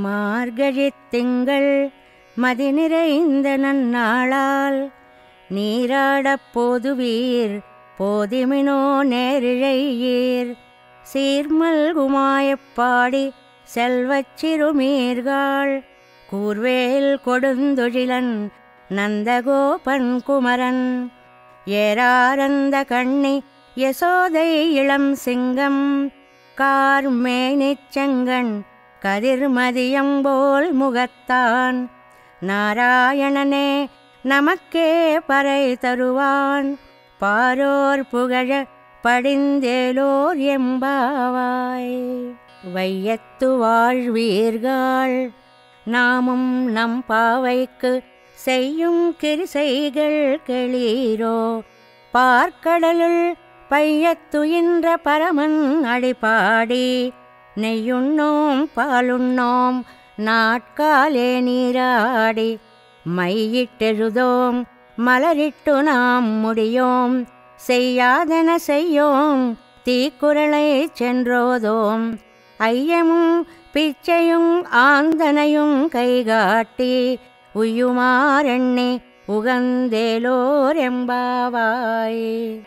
மார்கழித் திங்கள் மதி நிறைந்த நன்னாளால் நீராடப் போதுவீர் போதிமினோ நேரிழையீர் சீர்மல்குமாயப் பாடி செல்வச் சிறுமீர்கள் கூர்வேல் கொடுந்தொழிலன் நந்தகோபன் குமரன் ஏராரந்த கண்ணி யசோதை இளம் சிங்கம் கார்மேனிச் செங்கண் கதிர்மதியம்போல் முகத்தான் நாராயணனே நமக்கே பறை தருவான் பாரோர் புகழ படிந்தேலோர் எம்பாவாய் வையத்து வாழ்வீர்கள் நாமும் நம் பாவைக்கு செய்யும் கிரிசைகள் கெளீரோ பார்க்கடலுள் பையத்துயின்ற பரமன் அடிபாடி நெய்யுண்ணோம் பாலுண்ணோம் நாட்காலே நீராடி மையிட்டெழுதோம் மலரிட்டு நாம் முடியோம் செய்யாதன செய்யோம் தீக்குறளை சென்றோதோம் ஐயமும் பிச்சையும் ஆந்தனையும் கைகாட்டி உய்யுமாறெண்ணி உகந்தேலோர் எம்பாவாய்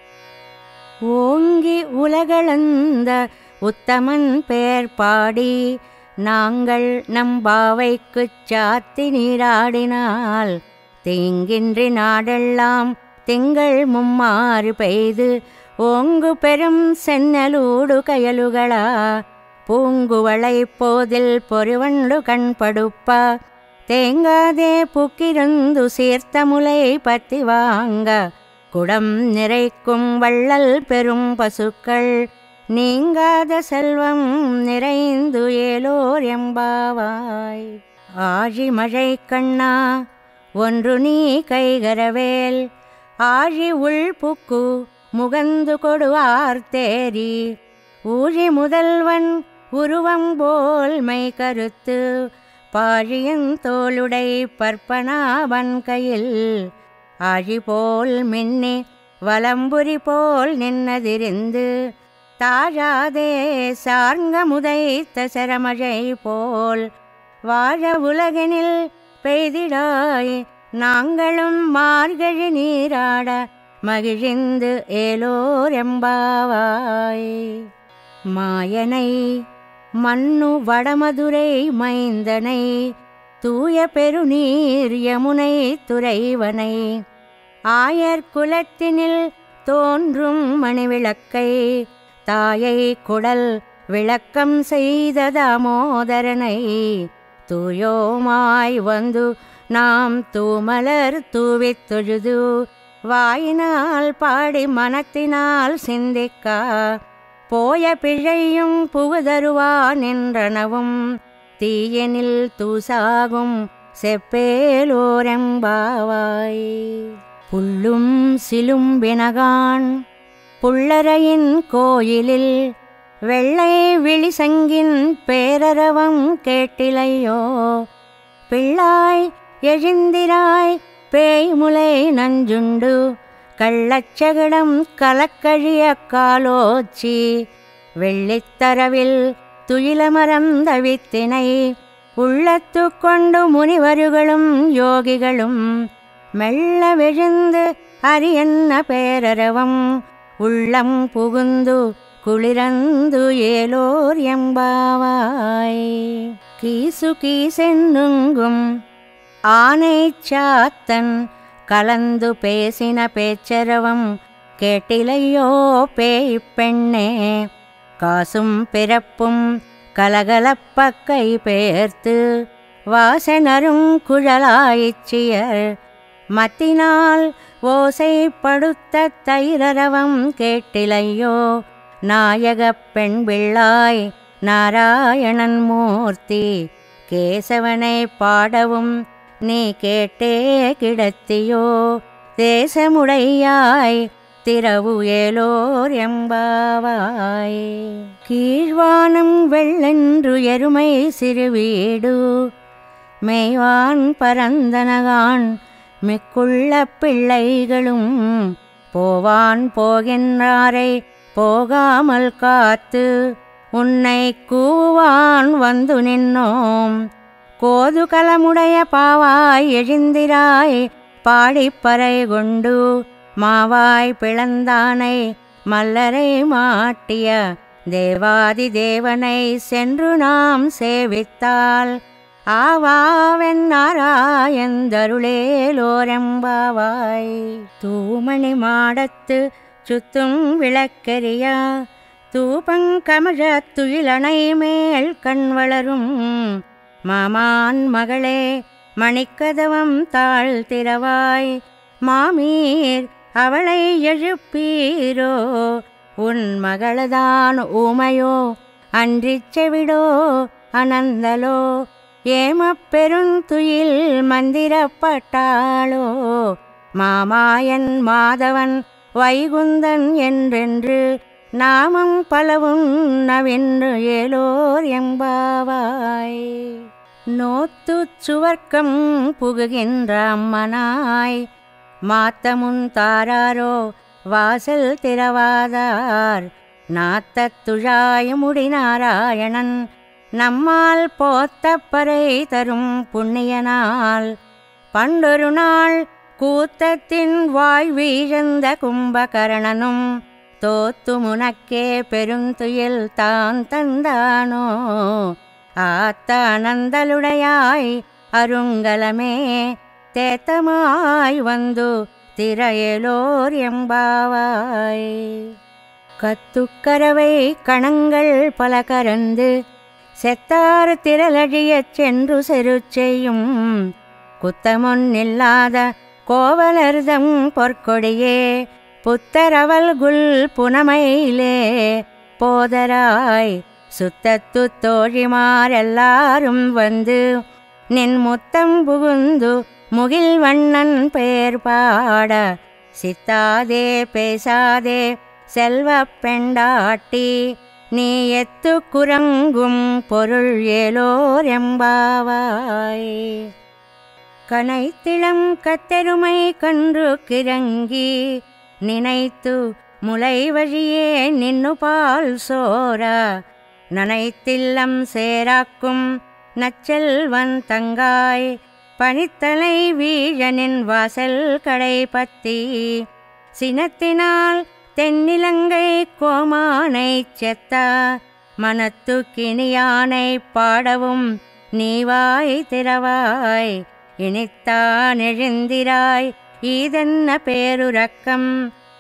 ஓங்கி உலகளந்த உத்தமன் பேர் பாடி நாங்கள் நம் பாவைக்குச் சாத்தி நீராடினால் தீங்கின்றி நாடெல்லாம் திங்கள் மும்மாறு பெய்து ஓங்கு பெரும் சென்னலூடு கயலுகளா பூங்குவளை போதில் பொறிவண்டு கண்படுப்ப தேங்காதே புக்கிருந்து சீர்த்த முலை பத்தி வாங்க குடம் நிறைக்கும் வள்ளல் பெரும் பசுக்கள் நீங்காத செல்வம் நிறைந்து ஏலோர் எம்பாவாய் ஆழி மழை கண்ணா ஒன்று நீ கைகரவேல் ஆழி உள் புக்கு முகந்து கொடுவார் தேரி ஊழி முதல்வன் உருவம் போல் மை கருத்து பாழியன் தோளுடை பற்பனாவன் கையில் ஆழி போல் மின்னி வலம்புரி போல் நின்னதிருந்து தாழாதே சார்ங்க முதைத்த சரமழை போல் வாழ உலகினில் பெய்திடாய் நாங்களும் மார்கழி நீராட மகிழ்ந்து ஏலோர் எம்பாவாய் மாயனை மண்ணு வடமதுரை மைந்தனை தூய பெருநீர் யமுனை துறைவனை ஆயர் குலத்தினில் தோன்றும் மணிவிளக்கை தாயை குடல் விளக்கம் செய்த தாமோதரனை தூயோமாய் வந்து நாம் தூமலர் தூவித் தொழுது வாயினால் பாடி மனத்தினால் சிந்திக்கா போய பிழையும் புகுதருவான் என்றனவும் தீயனில் தூசாகும் செப்பேலோரெம்பாவாய் புல்லும் சிலும்பினகான் புள்ளரையின் கோயிலில் வெள்ளை விழிசங்கின் பேரரவம் கேட்டிலையோ பிள்ளாய் எழுந்திராய் பேய்முலை நஞ்சுண்டு கள்ளச்சகடம் கலக்கழிய காலோச்சி வெள்ளித்தரவில் துயிலமரந்த வித்தினை உள்ளத்து கொண்டு முனிவர்களும் யோகிகளும் மெல்ல விழுந்து அரியன்ன பேரரவம் உள்ளம் புகுந்து குளிரந்து ஏலோர் எம்பாவாய் கீசு கீசென்னுங்கும் ஆனை சாத்தன் கலந்து பேசின பேச்சரவம் கேட்டிலையோ பேய் பெண்ணே காசும் பிறப்பும் கலகலப்பக்கை பேர்த்து வாசனரும் குழலாயிச்சியர் மத்தினால் ஓசைப்படுத்த தைரரவம் கேட்டிலையோ நாயகப் பெண் பிள்ளாய் நாராயணன் மூர்த்தி கேசவனை பாடவும் நீ கேட்டே கிடத்தியோ தேசமுடையாய் திரவு ஏலோர் எம்பாவாய் கீழ்வானம் வெள்ளென்று எருமை சிறுவீடு மேய்வான் பரந்தனகான் மிக்குள்ள பிள்ளைகளும் போவான் போகின்றாரை போகாமல் காத்து உன்னை கூவான் வந்து நின்னோம் கோதுகலமுடைய பாவாய் எழுந்திராய் பாடிப்பறை கொண்டு மாவாய் பிளந்தானை மல்லரை மாட்டிய தேவாதி தேவனை சென்று நாம் சேவித்தால் ஆவாவென்னாராயந்தருளேலோரெம்பாவாய் தூமணி மாடத்து சுத்தும் விளக்கெரியா தூபங்கமழ துயிலணை மேல் கண் வளரும் மாமான் மகளே மணிக்கதவம் தாழ் திறவாய் மாமீர் அவளை எழுப்பீரோ உன் மகளதான் ஊமையோ அன்றிச் செவிடோ அனந்தலோ ஏமப் பெருந்துயில் மந்திரப்பட்டாளோ மாமாயன் மாதவன் வைகுந்தன் என்றென்று நாமம் பலவும் நவென்று ஏலோர் எம்பாவாய் நோத்துச் சுவர்க்கம் புகுகின்ற அம்மனாய் மாத்தமுன் தாராரோ வாசல் திறவாதார் நாத்தத் துழாயமுடி நாராயணன் நம்மால் போத்தப்பறை தரும் புண்ணியனால் பண்டொரு நாள் கூத்தத்தின் வாய் வீழ்ந்த கும்பகரணனும் தோத்து முனக்கே பெருந்துயில் தான் தந்தானோ ஆத்த அனந்தலுடையாய் அருங்கலமே தேத்தமாய் வந்து திரையலோர் எம்பாவாய் கத்துக்கரவை கணங்கள் பல கரந்து செத்தார் திரளழியச் சென்று செரு செய்யும் குத்தமொன்னில்லாத கோவலர்தம் பொற்கொடியே புத்தரவல் குல் புனமையிலே போதராய் சுத்தத்து தோழிமாரெல்லாரும் வந்து நின் முத்தம் புகுந்து முகில் வண்ணன் பெயர் பாட சித்தாதே பேசாதே செல்வப் பெண்டாட்டி நீ எத்து குரங்கும் பொருள் ஏலோர் எம்பாவாய் கனைத்திளம் கத்தெருமை கன்று கிறங்கி நினைத்து முலை வழியே நின்னு பால் சோர நனைத்தில்லம் சேராக்கும் நச்செல்வன் தங்காய் பனித்தலை வீழனின் வாசல் கடை பத்தி சினத்தினால் தென்னிலங்கை கோமானை செத்த மனத்து கிணியானை பாடவும் நீவாய் திறவாய் இனித்தான் எழுந்திராய் ஈதென்ன பேருரக்கம்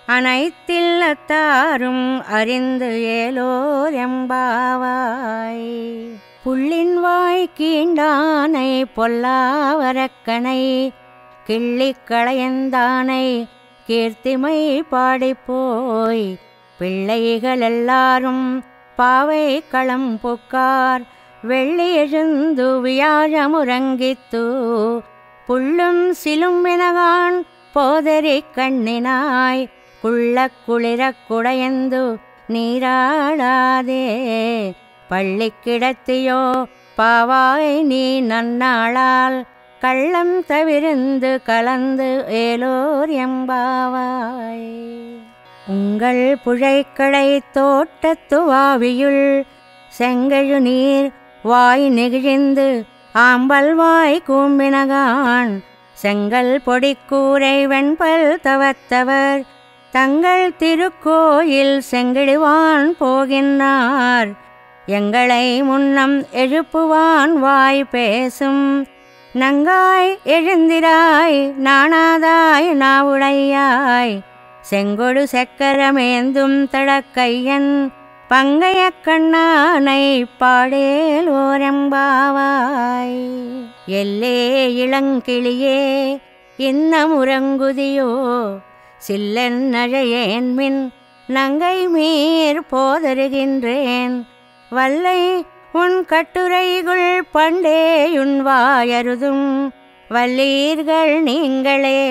அனைத்தில்லத்தாரும் அறிந்து ஏலோர் எம்பாவாய் புள்ளின் வாய் கீண்டானை பொல்லாவரக்கனை கிள்ளிக் களையந்தானை கீர்த்திமை பாடிப்போய் பிள்ளைகள் எல்லாரும் பாவை களம் புக்கார் வெள்ளி எழுந்து வியாழமுறங்கித்து புள்ளும் சிலும் எனகான் போதரி கண்ணினாய் குள்ளக் குளிரக் குடையந்து நீராடாதே பள்ளி கிடத்தியோ பாவாய் நீ நன்னாளால் கள்ளம் தவிர்ந்து கலந்து ஏலோர் எம்பாவாய் உங்கள் புழைக்கடை தோட்டத்துவாவியுள் செங்கழு நீர் வாய் நெகிழிந்து ஆம்பல் வாய் கூம்பினகான் செங்கல் பொடிக்கூரை வெண்பல் தவத்தவர் தங்கள் திருக்கோயில் செங்கிடுவான் போகின்றார் எங்களை முன்னம் எழுப்புவான் வாய் பேசும் நங்காய் எழுந்திராய் நாணாதாய் நாவுடையாய் செங்கொடு செக்கரமேந்தும் தடக்கையன் பங்கைய கண்ணானை பாடேல் ஓரம்பாவாய் எல்லே இளங்கிளியே இன்னம் உறங்குதியோ சில்லன் நழையேன் மின் நங்கை மீர் போதருகின்றேன் வல்லை உன் கட்டுரைகுள் பண்டேயுன் வாயருதும் வல்லீர்கள் நீங்களே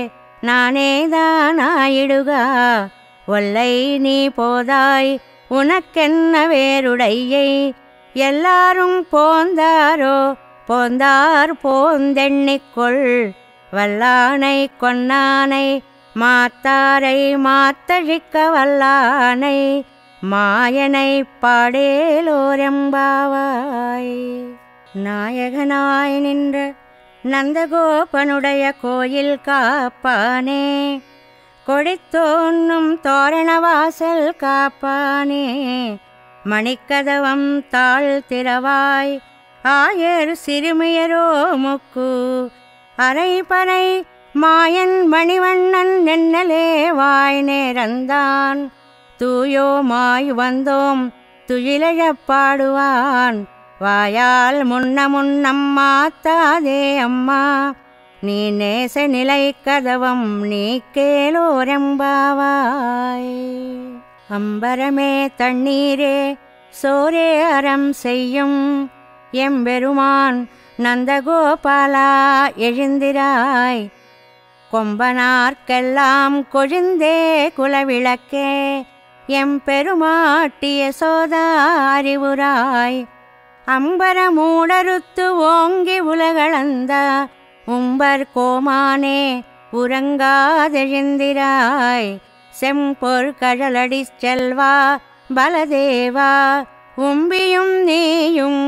நானேதானாயிடுகா ஒல்லை நீ போதாய் உனக்கென்ன வேறுடையை எல்லாரும் போந்தாரோ போந்தார் போந்தெண்ணிக்கொள் வல்லானை கொன்னானை மாத்தாரை மாத்தழிக்க வல்லானை மாயனை பாடேலோரெம்பாவாய் நாயகனாய் நின்ற நந்தகோபனுடைய கோயில் காப்பானே கொடித்தோன்னும் தோரணவாசல் காப்பானே மணிக்கதவம் தாழ் திறவாய் ஆயர் சிறுமியரோ முக்கு அரைபறை மாயன் மணிவண்ணன் நென்னலே வாய் நேரந்தான் தூயோமாய் வந்தோம் துயிலழப் பாடுவான் வாயால் முன்ன முன்னம் மாத்தாதே அம்மா நீ நேச நிலை கதவம் நீ கேளோரம்பாவாய் அம்பரமே தண்ணீரே சோரே அறம் செய்யும் எம்பெருமான் நந்தகோபாலா எழுந்திராய் கொம்பனார்க்கெல்லாம் கொழுந்தே குலவிளக்கே எம்பெருமாட்டிய சோதா அறிவுராய் அம்பர மூடருத்து ஓங்கி உலகளந்த உம்பர் கோமானே உறங்காதெழுந்திராய் செம்பொர் கழலடி செல்வா பலதேவா உம்பியும் நீயும்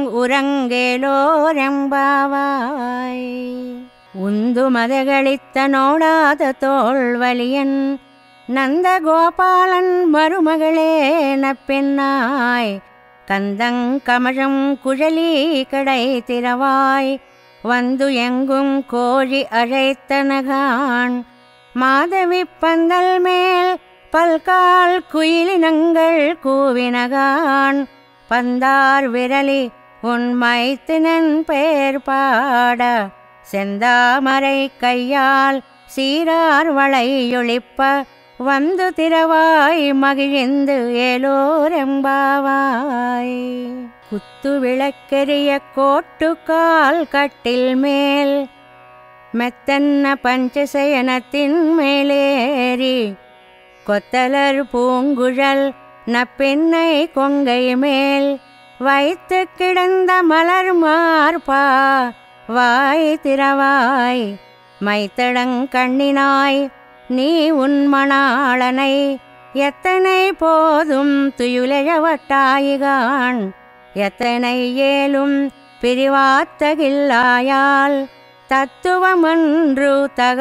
உறங்கேலோரெம்பாவாய் உந்து மதகளித்த நோடாத தோல்வலியன் நந்தகோபாலன் மருமகளே நப்பெண்ணாய் கந்தங்கமழம் குழலி கடை திறவாய் வந்து எங்கும் கோழி அழைத்தனகான் மாதவி பந்தல் மேல் பல்கால் குயிலினங்கள் கூவினகான் பந்தார் விரலி உன் மைத்தினன் பெயர் பாட செந்தாமரை கையால் சீரார் வளையொழிப்ப வந்து திரவாய் மகிழ்ந்து ஏலோரெம்பாவாய் குத்து விளக்கெரிய கோட்டுக்கால் கட்டில் மேல் மெத்தன்ன பஞ்சசயனத்தின் மேலேறி கொத்தலர் பூங்குழல் நப்பெண்ணை கொங்கை மேல் வைத்து கிடந்த மலர் மார்பா வாய் திறவாய் மைத்தடங்கண்ணினாய் நீ உன் மணாளனை எத்தனை போதும் துயிலழவட்டாயிகான் எத்தனை ஏலும் பிரிவாத்தகில்லாயால் தத்துவமன்று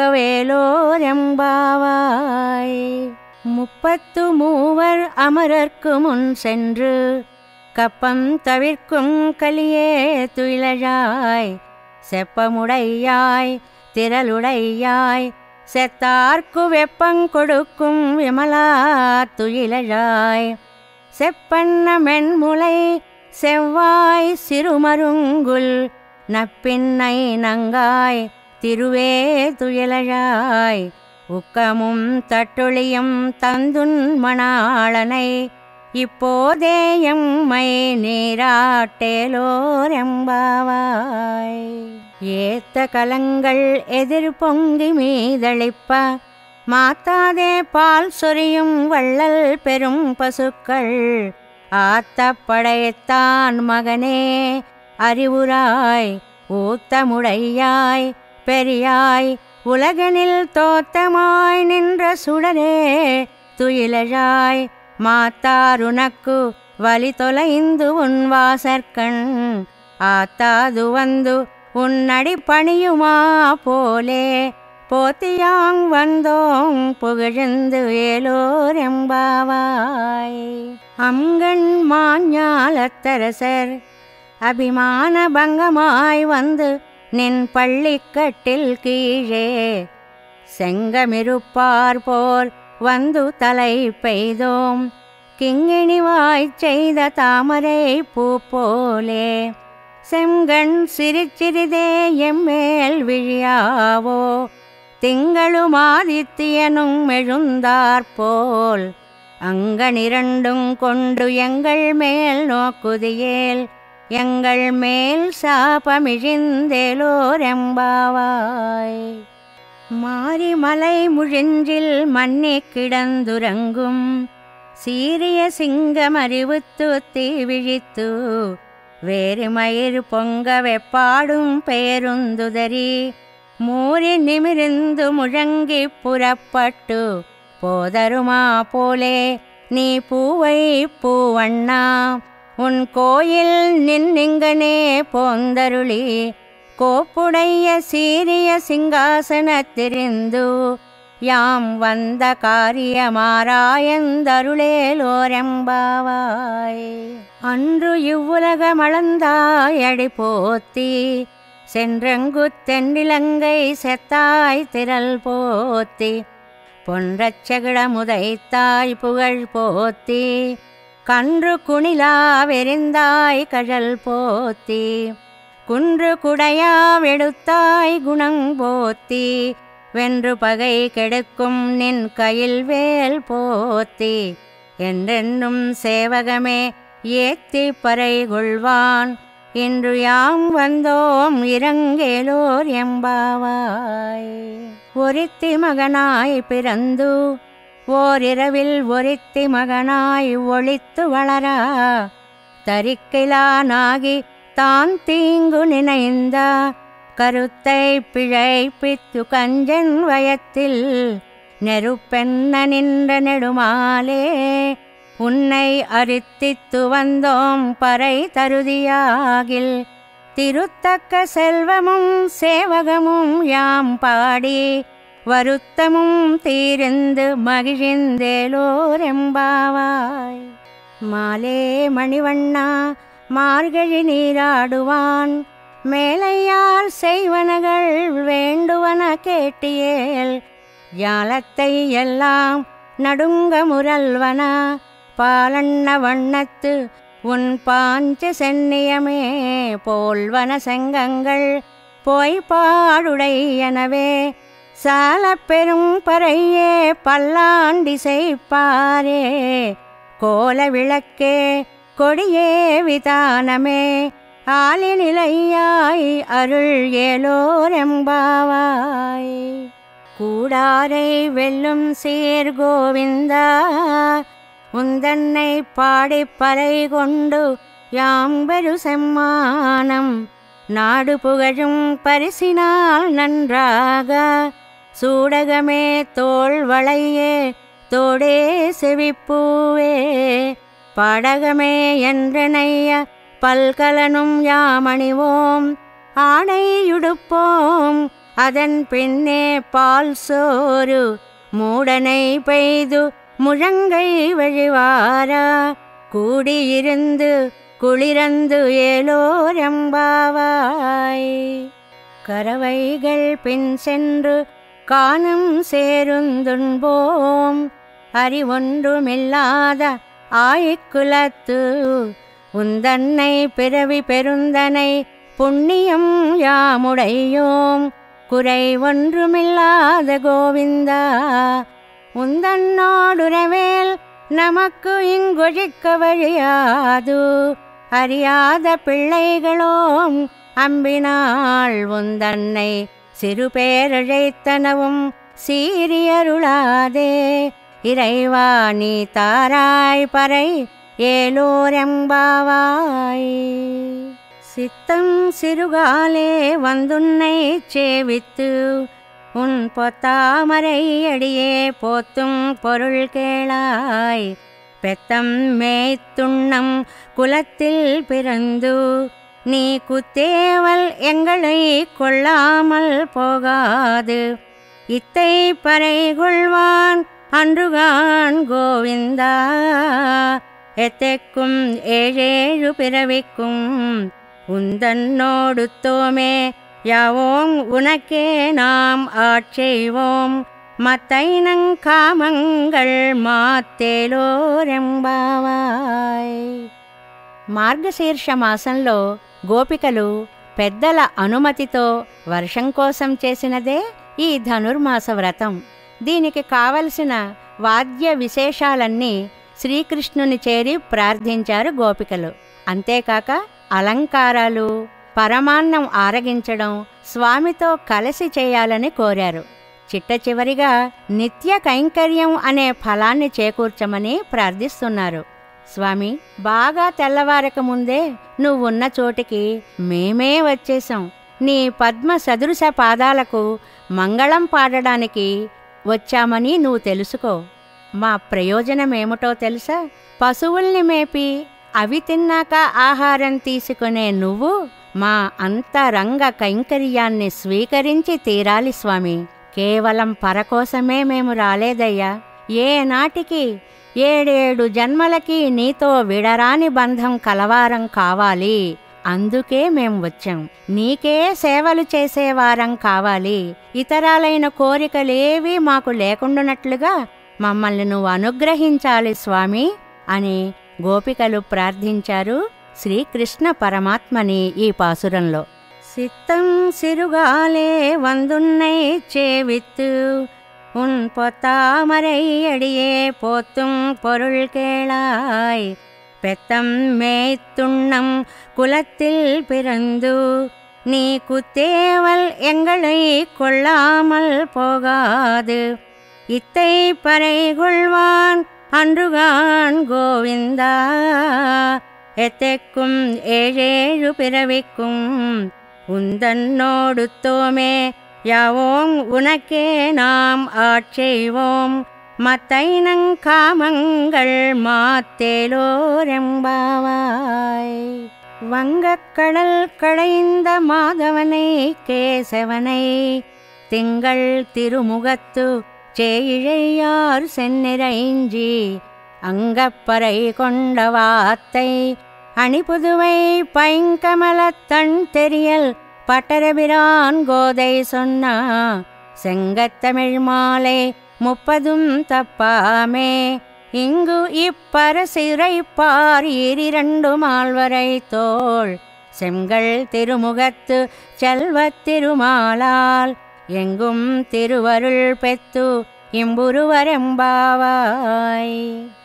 தகவேலோரெம்பாவாய் முப்பத்து மூவர் அமரர்க்கு முன் சென்று கப்பம் தவிர்க்கும் கலியே துயிலழாய் செப்பமுடையாய் திரளுடையாய் செத்தார்க்கு வெப்பங்கொடுக்கும் விமலா துயிலழாய் செப்பண்ண மென்முலை செவ்வாய் சிறுமருங்குல் நப்பின்னை நங்காய் திருவே துயிலழாய் உக்கமும் தட்டொழியும் தந்துன் மணாளனை இப்போதே எம்மை நீராட்டேலோரெம்பாவாய் ஏத்த கலங்கள் எதிர் பொங்கி மீதளிப்ப மாத்தாதே பால் சொரியும் வள்ளல் பெரும் பசுக்கள் ஆத்த படைத்தான் மகனே அறிவுராய் ஊத்தமுடையாய் பெரியாய் உலகனில் தோத்தமாய் நின்ற சுடரே துயிலழாய் மாத்தாருனக்கு வலி தொலைந்து உன் வாசற்கண் ஆத்தாது வந்து உன்னடி பணியுமா போலே போத்தியாங் வந்தோம் புகழ்ந்து ஏலோரெம்பாவாய் அங்கண் மாஞாலத்தரசர் அபிமான பங்கமாய் வந்து நின் பள்ளிக்கட்டில் கீழே செங்கமிருப்பார் போல் வந்து தலை பெய்தோம் கிங்கிணிவாய் செய்த தாமரை பூ போலே செங்கண் சிரிச்சிறிதே எம்மேல் விழியாவோ திங்களும் ஆதித்தியனும் எழுந்தாற்போல் அங்கனிரண்டும் கொண்டு எங்கள் மேல் நோக்குதியேல் எங்கள் மேல் சாபமிழிந்தேலோரெம்பாவாய் மாரிமலை முழிஞ்சில் மண்ணி கிடந்துறங்கும் சீரிய சிங்கம் அறிவுத்து தீ விழித்து வேறு மயிர் பொங்க வெப்பாடும் பேருந்துதறி மூறி நிமிர்ந்து முழங்கி புறப்பட்டு போதருமா போலே நீ பூவை பூவண்ணா உன் கோயில் நின்னிங்கனே போந்தருளி கோப்புடைய சீரிய சிங்காசனத்திருந்து யாம் வந்த காரியமாராயந்தருளேலோரெம்பாவாய் அன்று இவ்வுலகமளந்தாயடி போத்தி சென்றங்கு தென்னிலங்கை செத்தாய் திரள் போத்தி பொன்றச்சகிட முதைத்தாய் புகழ் போத்தி கன்று குணிலா வெறிந்தாய் கழல் போத்தி குன்று குடையா வெடுத்தாய் குணங் போத்தி வென்று பகை கெடுக்கும் நின் கையில் வேல் போத்தி என்றென்றும் சேவகமே ஏத்தி பறை கொள்வான் இன்று யாம் வந்தோம் இறங்கேலோர் எம்பாவாய் ஒருத்தி மகனாய் பிறந்து ஓரிரவில் ஒருத்தி மகனாய் ஒளித்து வளரா தரிக்கிலானாகி தான் தீங்கு நினைந்த கருத்தை பிழைப்பித்து கஞ்சன் வயத்தில் நெருப்பென்ன நின்ற நெடுமாலே உன்னை அரித்தித்து வந்தோம் பறை தருதியாகில் திருத்தக்க செல்வமும் சேவகமும் யாம் பாடி வருத்தமும் தீர்ந்து மகிழ்ந்தேலோரெம்பாவாய் மாலே மணிவண்ணா மார்கழி நீராடுவான் மேலையார் செய்வனகள் வேண்டுவன கேட்டியேல் ஜாலத்தை எல்லாம் நடுங்க முரல்வன பாலண்ண வண்ணத்து உன் பாஞ்ச சென்னியமே போல்வன செங்கங்கள் போய் பாடுடையனவே சால பெரும் பறையே பல்லாண்டி செய்ப்பாரே கோல விளக்கே கொடியே விதானமே ஆலிநிலையாய் அருள் ஏலோரெம்பாவாய் கூடாரை வெல்லும் சீர் கோவிந்தா உந்தன்னை பாடிப் பறை கொண்டு யாம்பெரு செம்மானம் நாடு புகழும் பரிசினால் நன்றாக சூடகமே தோள் வளையே தோடே செவிப்பூவே பாடகமே என்றனைய பல்கலனும் யாமணிவோம் ஆணையுடுப்போம் அதன் பின்னே பால் சோறு மூடனை பெய்து முழங்கை வழிவாரா கூடியிருந்து குளிரந்து ஏலோரெம்பாவாய் கறவைகள் பின் சென்று காணும் சேருந்துண்போம் அறிவொன்றுமில்லாத ஆய்க்குலத்து உந்தன்னை பிறவி பெருந்தனை புண்ணியம் யாமுடையோம் குறை ஒன்றுமில்லாத கோவிந்தா உந்தன்னோடுறவேல் நமக்கு இங்கொழிக்க வழியாது அறியாத பிள்ளைகளோம் அம்பினாள் உந்தன்னை சிறு பேரழைத்தனவும் சீரியருளாதே இறைவா நீ தாராய் பறை ஏலோரெம்பாவாய் சித்தம் சிறுகாலே வந்துன்னை சேவித்து உன் பொத்தாமரை அடியே போத்தும் பொருள் கேளாய் பெத்தம் மேய்த்துண்ணம் குலத்தில் பிறந்து நீ குத்தேவல் எங்களை கொள்ளாமல் போகாது இத்தை பறை கொள்வான் அன்றுகான் கோவிந்தா எத்தைக்கும் ஏழேழு பிறவிக்கும் உந்தன்னோடுத்தோமே யாவோம் உனக்கே நாம் ஆட்செய்வோம் மத்தைனங்காமங்கள் మాత్తేలోరెంబావాయ్ మార్గశీర్ష మాసంలో గోపికలు పెద్దల అనుమతితో వర్షం కోసం చేసినదే ఈ ధనుర్మాస వ్రతం దీనికి కావలసిన వాద్య విశేషాలన్నీ శ్రీకృష్ణుని చేరి ప్రార్థించారు గోపికలు అంతేకాక అలంకారాలు పరమాన్నం ఆరగించడం స్వామితో కలిసి చేయాలని కోరారు చిట్ట చివరిగా నిత్య కైంకర్యం అనే ఫలాన్ని చేకూర్చమని ప్రార్థిస్తున్నారు స్వామి బాగా తెల్లవారక ముందే నువ్వున్న చోటికి మేమే వచ్చేశాం నీ పద్మ సదృశ పాదాలకు మంగళం పాడడానికి వచ్చామని నువ్వు తెలుసుకో మా ప్రయోజనమేమిటో తెలుసా పశువుల్ని మేపి అవి తిన్నాక ఆహారం తీసుకునే నువ్వు మా అంతరంగ కైంకర్యాన్ని స్వీకరించి తీరాలి స్వామి కేవలం పరకోసమే మేము రాలేదయ్యా ఏ నాటికి ఏడేడు జన్మలకి నీతో విడరాని బంధం కలవారం కావాలి అందుకే మేం వచ్చాం నీకే సేవలు చేసేవారం కావాలి ఇతరాలైన కోరికలేవీ మాకు లేకుండానట్లుగా మమ్మల్ని నువ్వు అనుగ్రహించాలి స్వామి అని గోపికలు ప్రార్థించారు శ్రీకృష్ణ పరమాత్మని ఈ పాసురంలో சித்தம் சிறுகாலே வந்துன்னை சேவித்து உன் பொத்தாமரை அடியே போத்தும் பொருள் கேளாய் பெத்தம் மேய்த்துண்ணம் குலத்தில் பிறந்து நீ குத்தேவல் எங்களை கொள்ளாமல் போகாது இத்தை பறை கொள்வான் அன்றுகான் கோவிந்தா எத்தெக்கும் ஏழேழு பிறவிக்கும் உந்தன்னோடுத்தோமே யாவோம் உனக்கே நாம் ஆட்செய்வோம் மத்தைனங்காமங்கள் மாத்தேலோரெம்பாவாய் வங்கக்கடல் கடைந்த மாதவனை கேசவனை திங்கள் திருமுகத்து சேயிழையார் செந்நிறைஞ்சி அங்கப்பறை கொண்ட வாத்தை அணிபுதுவை பைங்கமலத்தன் தெரியல் பட்டரபிரான் கோதை சொன்னா செங்கத்தமிழ் மாலை முப்பதும் தப்பாமே இங்கு இப்பரசிறைப்பார் இரிரண்டு மால்வரை தோள் செங்கல் திருமுகத்து செல்வத் திருமாலால் எங்கும் திருவருள் பெத்து இம்புருவரெம்பாவாய்